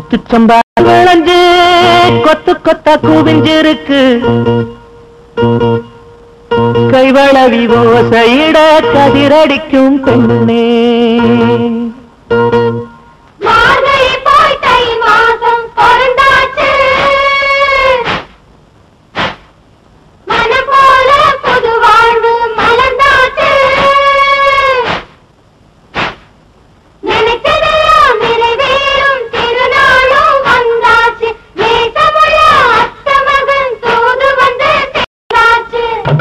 முத்துச்சம்பா விளைஞ்சு கொத்து கொத்தா குவிஞ்சிருக்கு கைவளவி ஓசையிட கதிரடிக்கும் பெண்ணே மார்கழி போய் தை மாசம் பிறந்தாச்சு மனம் போல புது வாழ்வு மலர்ந்தாச்சு நினைச்சதெல்லாம் நிறைவேறும் திருநாளும் வந்தாச்சு நேசமுள்ள அத்த மகன் தூது வந்து சேர்ந்தாச்சு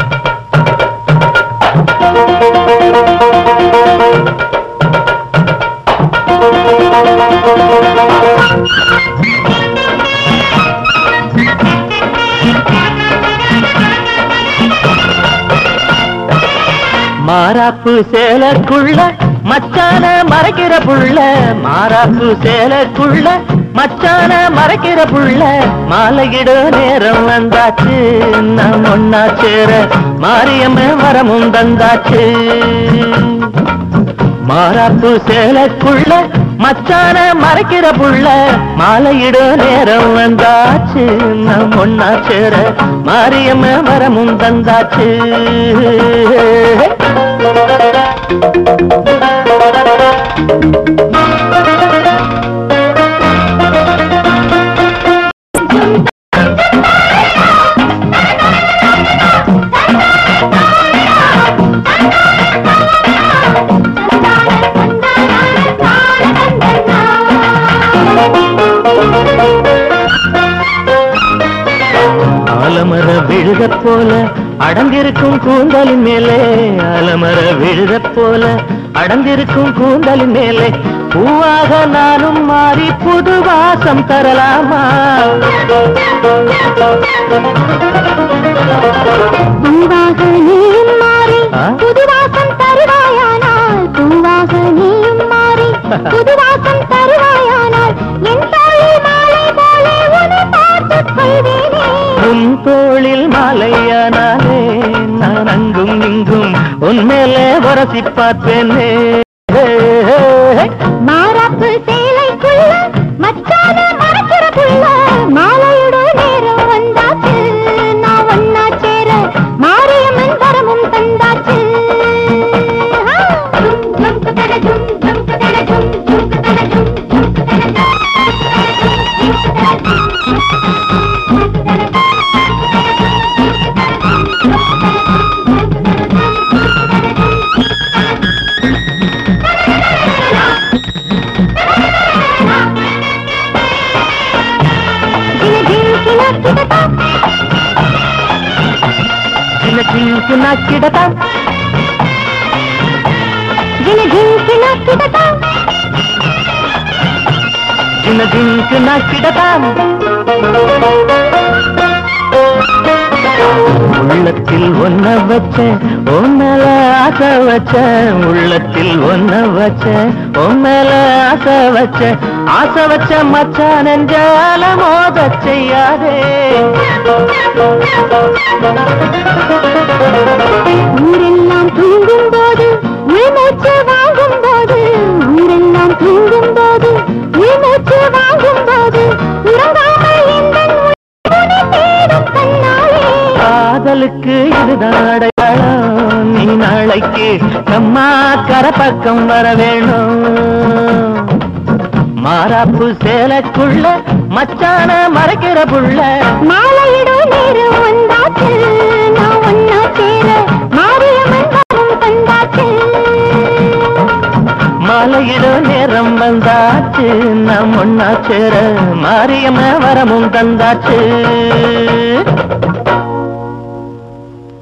மாறாப்பு சேலக்குள்ள மச்சான மறைக்கிற புள்ள மாறாப்பு சேலக்குள்ள மச்சான மறைக்கிற புள்ள மாலையிட நேரம் வந்தாச்சு நாம் ஒன்னா சேர மாரியம்ம வரமும் தந்தாச்சு மாறாப்பு சேலக்குள்ள மச்சான மறைக்கிற புள்ள மாலையிட நேரம் வந்தாச்சு நாம் ஒன்னா சேர மாரியம்ம வரமும் தந்தாச்சு ஆலமர விழுத போல அடங்கிருக்கும் கூந்தலின் மேலே ஆலமர விழுத போல அடங்கிருக்கும் கூந்தலின் மேலே பூவாக நானும் மாறி புது வாசம் தரலாமா பூவாக நீயும் மாறி ஆ? புதுவாசம் தருவாயானால் பூவாக நீயும் மாறி புதுவாசம் தருவாயானால் என் தோளில் மாலை போலே உன்னை பார்த்துக் கொள்வேனே உன் தோளில் மாலையானாலே நான் அங்கும் இங்கும் உன் மேலே வரசி பார்ப்பேனே மாறாப்பு சேலைக்குள்ள மச்சான மறைக்கிற புள்ள மாலையோட நேரம் வந்தாச்சு நான் ஒன்னா சேர மாரியம்மன் வரமும் தந்தாச்சு ஆ! ஜும் ஜும் குதட ஜும் ஜும் குதட ஜும் ஜும் குதட ஜும் ஜும் குதட ஜும். ஜின ஜின்கின கிடதா சின்ன சின்ன கிடதா ஜின ஜின்கின கிடதா சின்ன சின்ன கிடதா உள்ளத்தில் ஒன்ன வச்ச உன் மேல ஆசை வச்ச உள்ளத்தில் ஒன்ன வச்ச உன் மேல ஆசை வச்ச ஆசை வச்ச மச்சான் நெஞ்சால மோத செய்யாதே ஊரெல்லாம் தூங்கும் போது உள்மூச்சு வாங்கும் போது ஊரெல்லாம் தூங்கும் போது உள்மூச்சு வாங்கும் போது உறங்காமல் எந்தன் உயிரை தேடும் கண்ணாலே காதலுக்கு இதுதான் அடையாளம் நீ நாளைக்கு நம்மா கரை பக்கம் வர வேணும் மாறாப்பு சேலைக்குள்ள மச்சான மறைக்கிற புள்ள மாலையிடும் நேரம் வந்தாச்சு நான் ஒன்னா சேர மாரியம்மன் வரம் தந்தாச்சு மாலையிட நேரம் வந்தாச்சு நாம் ஒன்னா சேர மாரியம்ம வரமும் தந்தாச்சு